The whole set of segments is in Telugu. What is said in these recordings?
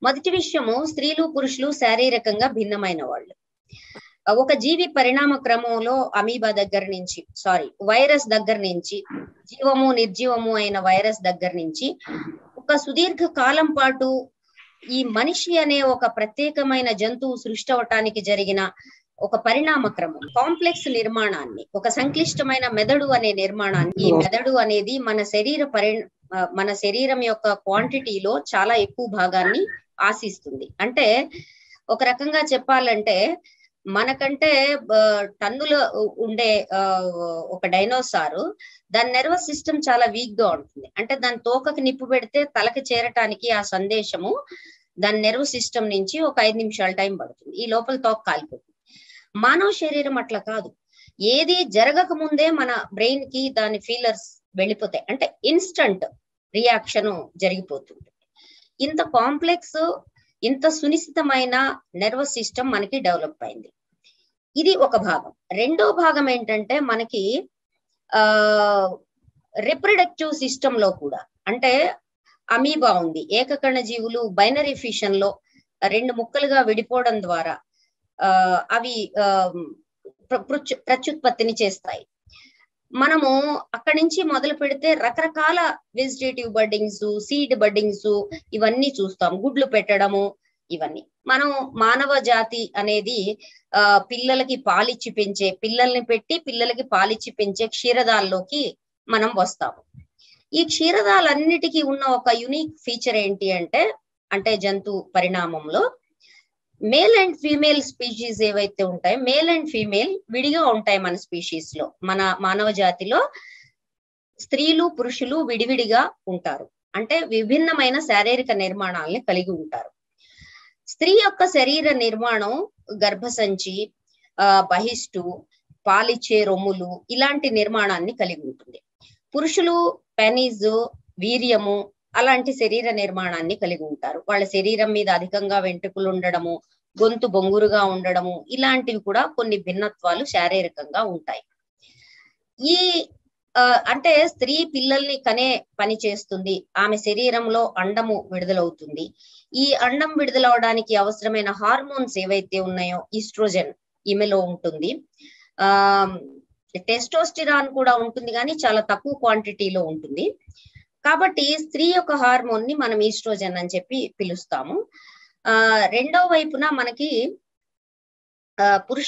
మొదటి విషయము స్త్రీలు పురుషులు శారీరకంగా భిన్నమైన వాళ్ళు ఒక జీవి పరిణామ క్రమంలో అమీబా దగ్గర నుంచి సారీ వైరస్ దగ్గర నుంచి జీవము నిర్జీవము అయిన వైరస్ దగ్గర నుంచి ఒక సుదీర్ఘ కాలం పాటు ఈ మనిషి అనే ఒక ప్రత్యేకమైన జంతువు సృష్టి అవటానికి జరిగిన ఒక పరిణామ క్రమం కాంప్లెక్స్ నిర్మాణాన్ని ఒక సంక్లిష్టమైన మెదడు అనే నిర్మాణాన్ని ఈ మెదడు అనేది మన శరీర పరి మన శరీరం యొక్క క్వాంటిటీలో చాలా ఎక్కువ భాగాన్ని ఆశిస్తుంది అంటే ఒక రకంగా చెప్పాలంటే మనకంటే టన్నులు ఉండే ఒక డైనోసారు దాని నర్వస్ సిస్టమ్ చాలా వీక్ గా ఉంటుంది అంటే దాని తోకకి నిప్పు పెడితే తలకి చేరటానికి ఆ సందేశము దాని నెర్వ్ సిస్టమ్ నుంచి ఒక ఐదు నిమిషాల టైం పడుతుంది ఈ లోపల తోక కాలిపోతుంది మానవ శరీరం అట్లా కాదు ఏది జరగక ముందే మన బ్రెయిన్ కి దాని ఫీలర్స్ వెళ్ళిపోతాయి అంటే ఇన్స్టంట్ రియాక్షన్ జరిగిపోతుంది ఇంత కాంప్లెక్స్ ఇంత సునిశ్చితమైన నర్వస్ సిస్టమ్ మనకి డెవలప్ అయింది ఇది ఒక భాగం రెండో భాగం ఏంటంటే మనకి ఆ రిప్రొడక్టివ్ సిస్టమ్ లో కూడా అంటే అమీబా ఉంది ఏకకణ జీవులు బైనరీ ఫిషన్ లో రెండు ముక్కలుగా విడిపోవడం ద్వారా ఆ అవి ప్రత్యుత్పత్తిని చేస్తాయి మనము అక్కడి నుంచి మొదలు పెడితే రకరకాల వెజిటేటివ్ బడ్డింగ్స్ సీడ్ బడ్డింగ్స్ ఇవన్నీ చూస్తాం గుడ్లు పెట్టడము ఇవన్నీ మనం మానవ జాతి అనేది ఆ పిల్లలకి పాలిచ్చి పెంచే పిల్లల్ని పెట్టి పిల్లలకి పాలిచ్చి పెంచే క్షీరదాల్లోకి మనం వస్తాము ఈ క్షీరదాలన్నిటికీ ఉన్న ఒక యునిక్ ఫీచర్ ఏంటి అంటే అంటే జంతు పరిణామంలో మేల్ అండ్ ఫీమేల్ స్పీషీస్ ఏవైతే ఉంటాయో మేల్ అండ్ ఫీమేల్ విడిగా ఉంటాయి మన స్పీషీస్ లో మన మానవ జాతిలో స్త్రీలు పురుషులు విడివిడిగా ఉంటారు అంటే విభిన్నమైన శారీరక నిర్మాణాలని కలిగి ఉంటారు స్త్రీ యొక్క శరీర నిర్మాణం గర్భసంచి ఆ బహిష్టు పాలిచ్చే రొమ్ములు ఇలాంటి నిర్మాణాన్ని కలిగి ఉంటుంది పురుషులు పెనీస్ వీర్యము అలాంటి శరీర నిర్మాణాన్ని కలిగి ఉంటారు వాళ్ళ శరీరం మీద అధికంగా వెంట్రుకలు ఉండడము గొంతు బొంగురుగా ఉండడము ఇలాంటివి కూడా కొన్ని భిన్నత్వాలు శారీరకంగా ఉంటాయి ఈ అంటే స్త్రీ పిల్లల్ని కనే పని చేస్తుంది ఆమె శరీరంలో అండము విడుదలవుతుంది ఈ అండం విడుదలవడానికి అవసరమైన హార్మోన్స్ ఏవైతే ఉన్నాయో ఈస్ట్రోజన్ ఈమెలో ఉంటుంది ఆ టెస్టోస్టిరాన్ కూడా ఉంటుంది కానీ చాలా తక్కువ క్వాంటిటీలో ఉంటుంది కాబట్టి స్త్రీ యొక్క హార్మోన్ ని మనం ఈస్ట్రోజన్ అని చెప్పి పిలుస్తాము ఆ రెండో వైపున మనకి పురుష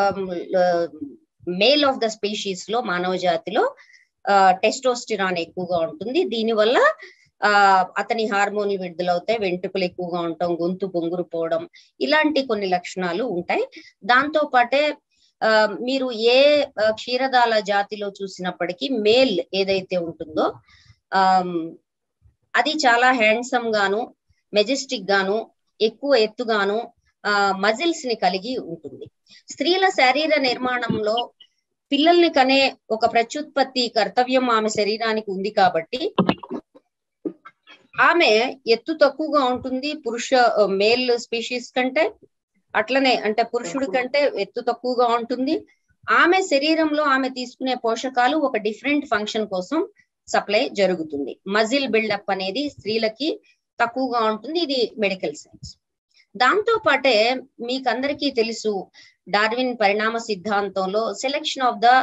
మేల్ ఆఫ్ ద స్పీషీస్ లో మానవ జాతిలో టెస్టోస్టిరాన్ ఎక్కువగా ఉంటుంది దీనివల్ల ఆ అతని హార్మోన్లు విడుదలవుతాయి వెంట్రుకలు ఎక్కువగా ఉండటం గొంతు బొంగురు పోవడం ఇలాంటి కొన్ని లక్షణాలు ఉంటాయి దాంతో పాటే ఆ మీరు ఏ క్షీరదాల జాతిలో చూసినప్పటికీ మేల్ ఏదైతే ఉంటుందో ఆ అది చాలా హ్యాండ్సమ్ గాను మెజెస్టిక్ గాను ఎక్కువ ఎత్తుగాను ఆ మజిల్స్ ని కలిగి ఉంటుంది స్త్రీల శరీర నిర్మాణంలో పిల్లల్ని కనే ఒక ప్రత్యుత్పత్తి కర్తవ్యం ఆమె శరీరానికి ఉంది కాబట్టి ఆమె ఎత్తు తక్కువగా ఉంటుంది పురుష మేల్ స్పీషీస్ కంటే అట్లనే అంటే పురుషుడి కంటే ఎత్తు తక్కువగా ఉంటుంది ఆమె శరీరంలో ఆమె తీసుకునే పోషకాలు ఒక డిఫరెంట్ ఫంక్షన్ కోసం సప్లై జరుగుతుంది మజిల్ బిల్డప్ అనేది స్త్రీలకి తక్కువగా ఉంటుంది ఇది మెడికల్ సైన్స్ దాంతో పాటే మీకందరికీ తెలుసు డార్విన్ పరిణామ సిద్ధాంతంలో selection of the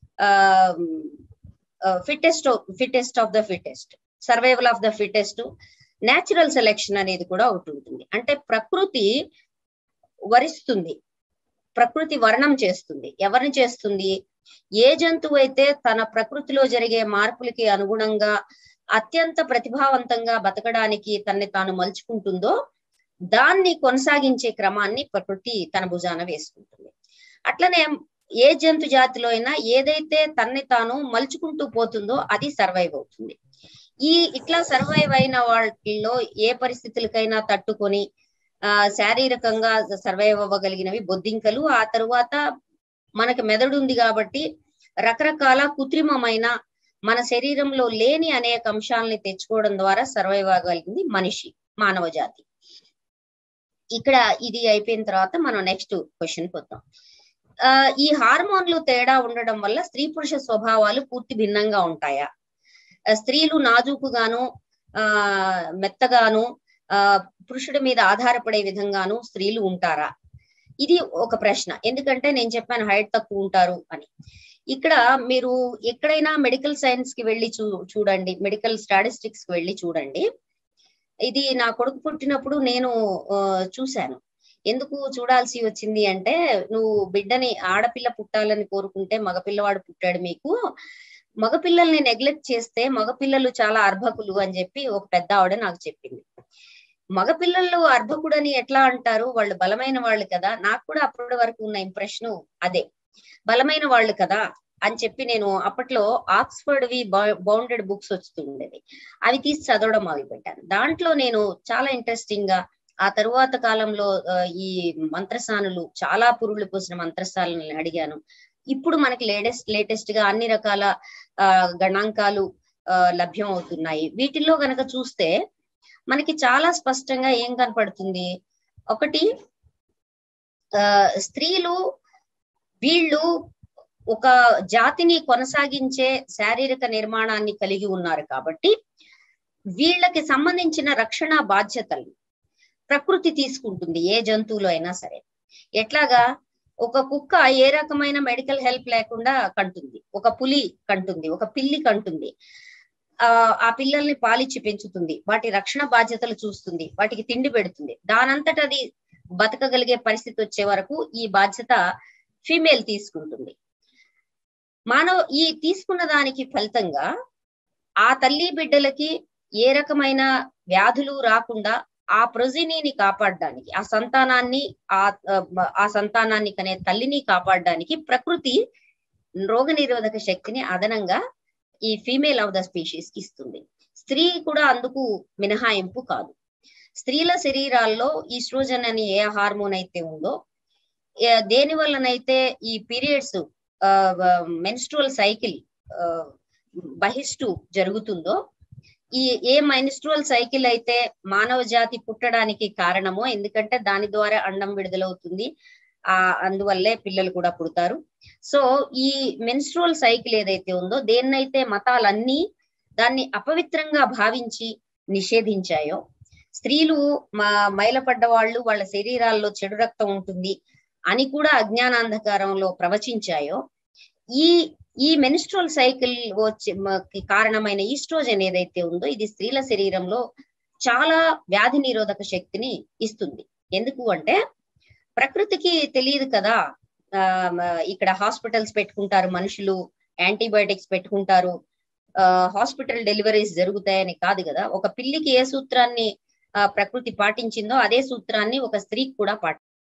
fittest fittest of the fittest survival of the fittest natural selection అనేది కూడా ఒకటి ఉంటుంది అంటే ప్రకృతి వరిస్తుంది ప్రకృతి వర్ణం చేస్తుంది ఎవరిని చేస్తుంది ఏ జంతువు అయితే తన ప్రకృతిలో జరిగే మార్పులకి అనుగుణంగా అత్యంత ప్రతిభావంతంగా బతకడానికి తన్ని తాను మలుచుకుంటుందో దాన్ని కొనసాగించే క్రమాన్ని ప్రకృతి తన భుజాన వేసుకుంటుంది అట్లనే ఏ జంతు జాతిలో అయినా ఏదైతే తన్ని తాను మలుచుకుంటూ పోతుందో అది సర్వైవ్ అవుతుంది ఈ ఇట్లా సర్వైవ్ అయిన వాళ్ళలో ఏ పరిస్థితులకైనా తట్టుకొని ఆ శారీరకంగా సర్వైవ్ అవ్వగలిగినవి బొద్దింకలు ఆ తరువాత మనకి మెదడు ఉంది కాబట్టి రకరకాల కృత్రిమమైన మన శరీరంలో లేని అనేక అంశాలని తెచ్చుకోవడం ద్వారా సర్వైవ్ అవ్వగలిగింది మనిషి మానవ జాతి ఇక్కడ ఇది అయిపోయిన తర్వాత మనం నెక్స్ట్ క్వశ్చన్ పోతాం ఆ ఈ హార్మోన్లు తేడా ఉండడం వల్ల స్త్రీ పురుష స్వభావాలు పూర్తి భిన్నంగా ఉంటాయా స్త్రీలు నాజూకుగాను ఆ మెత్తగాను ఆ పురుషుడి మీద ఆధారపడే విధంగాను స్త్రీలు ఉంటారా ఇది ఒక ప్రశ్న ఎందుకంటే నేను చెప్పాను హైట్ తక్కువ ఉంటారు అని ఇక్కడ మీరు ఎక్కడైనా మెడికల్ సైన్స్ కి వెళ్ళి చూ చూడండి మెడికల్ స్టాటిస్టిక్స్ కి వెళ్ళి చూడండి ఇది నా కొడుకు పుట్టినప్పుడు నేను చూశాను ఎందుకు చూడాల్సి వచ్చింది అంటే నువ్వు బిడ్డని ఆడపిల్ల పుట్టాలని కోరుకుంటే మగపిల్లవాడు పుట్టాడు మీకు మగపిల్లల్ని నెగ్లెక్ట్ చేస్తే మగపిల్లలు చాలా అర్భకులు అని చెప్పి ఒక పెద్ద ఆవిడ నాకు చెప్పింది మగపిల్లలు అర్భకుడని ఎట్లా అంటారు వాళ్ళు బలమైన వాళ్ళు కదా నాకు కూడా అప్పటి వరకు ఉన్న ఇంప్రెషన్ అదే బలమైన వాళ్ళు కదా అని చెప్పి నేను అప్పట్లో ఆక్స్ఫర్డ్ వి బౌండెడ్ బుక్స్ వస్తుండేవి అవి తీసి చదవడం మొదలు పెట్టాను దాంట్లో నేను చాలా ఇంట్రెస్టింగ్ గా ఆ తరువాత కాలంలో ఈ మంత్రసానులు చాలా పురుళ్ళు పోసిన మంత్రసాలను అడిగాను ఇప్పుడు మనకి లేటెస్ట్ లేటెస్ట్ గా అన్ని రకాల ఆ గణాంకాలు లభ్యం అవుతున్నాయి వీటిల్లో గనక చూస్తే మనకి చాలా స్పష్టంగా ఏం కనపడుతుంది ఒకటి ఆ స్త్రీలు వీళ్ళు ఒక జాతిని కొనసాగించే శారీరక నిర్మాణాన్ని కలిగి ఉన్నారు కాబట్టి వీళ్ళకి సంబంధించిన రక్షణ బాధ్యతలు ప్రకృతి తీసుకుంటుంది ఏ జంతువులో అయినా సరే ఎట్లాగా ఒక కుక్క ఏ రకమైన మెడికల్ హెల్ప్ లేకుండా కంటుంది ఒక పులి కంటుంది ఒక పిల్లి కంటుంది ఆ ఆ పిల్లల్ని పాలిచ్చి పెంచుతుంది వాటి రక్షణ బాధ్యతలు చూస్తుంది వాటికి తిండి పెడుతుంది దానంతట అది బతకగలిగే పరిస్థితి వచ్చే వరకు ఈ బాధ్యత ఫీమేల్ తీసుకుంటుంది మానవ ఈ తీసుకున్న దానికి ఫలితంగా ఆ తల్లి బిడ్డలకి ఏ రకమైన వ్యాధులు రాకుండా ఆ ప్రొజినీని కాపాడడానికి ఆ సంతానాన్ని ఆ ఆ సంతానాన్ని కనే తల్లిని కాపాడడానికి ప్రకృతి రోగ నిరోధక శక్తిని అదనంగా ఈ ఫీమేల్ ఆఫ్ ద స్పీషీస్ కి ఇస్తుంది స్త్రీ కూడా అందుకు మినహాయింపు కాదు స్త్రీల శరీరాల్లో ఈస్ట్రోజన్ అని ఏ హార్మోన్ అయితే ఉందో దేని వల్లనైతే ఈ పీరియడ్స్ మెన్స్ట్రువల్ సైకిల్ బహిష్టు జరుగుతుందో ఈ ఏ మెన్స్ట్రువల్ సైకిల్ అయితే మానవ జాతి పుట్టడానికి కారణమో ఎందుకంటే దాని ద్వారా అండం విడుదలవుతుంది ఆ అందువల్లే పిల్లలు కూడా పుడతారు సో ఈ మెన్స్ట్రువల్ సైకిల్ ఏదైతే ఉందో దేన్నైతే మతాలన్నీ దాన్ని అపవిత్రంగా భావించి నిషేధించాయో స్త్రీలు మా మైలపడ్డ వాళ్ళు వాళ్ళ శరీరాల్లో చెడు రక్తం ఉంటుంది అని కూడా అజ్ఞానాంధకారంలో ప్రవచించాయో ఈ ఈ మెనిస్ట్రల్ సైకిల్ వచ్చే కారణమైన ఈస్ట్రోజన్ ఏదైతే ఉందో ఇది స్త్రీల శరీరంలో చాలా వ్యాధి నిరోధక శక్తిని ఇస్తుంది ఎందుకు అంటే ప్రకృతికి తెలియదు కదా ఆ ఇక్కడ హాస్పిటల్స్ పెట్టుకుంటారు మనుషులు యాంటీబయాటిక్స్ పెట్టుకుంటారు ఆ హాస్పిటల్ డెలివరీస్ జరుగుతాయని కాదు కదా ఒక పిల్లికి ఏ సూత్రాన్ని ప్రకృతి పాటించిందో అదే సూత్రాన్ని ఒక స్త్రీకి కూడా పాటి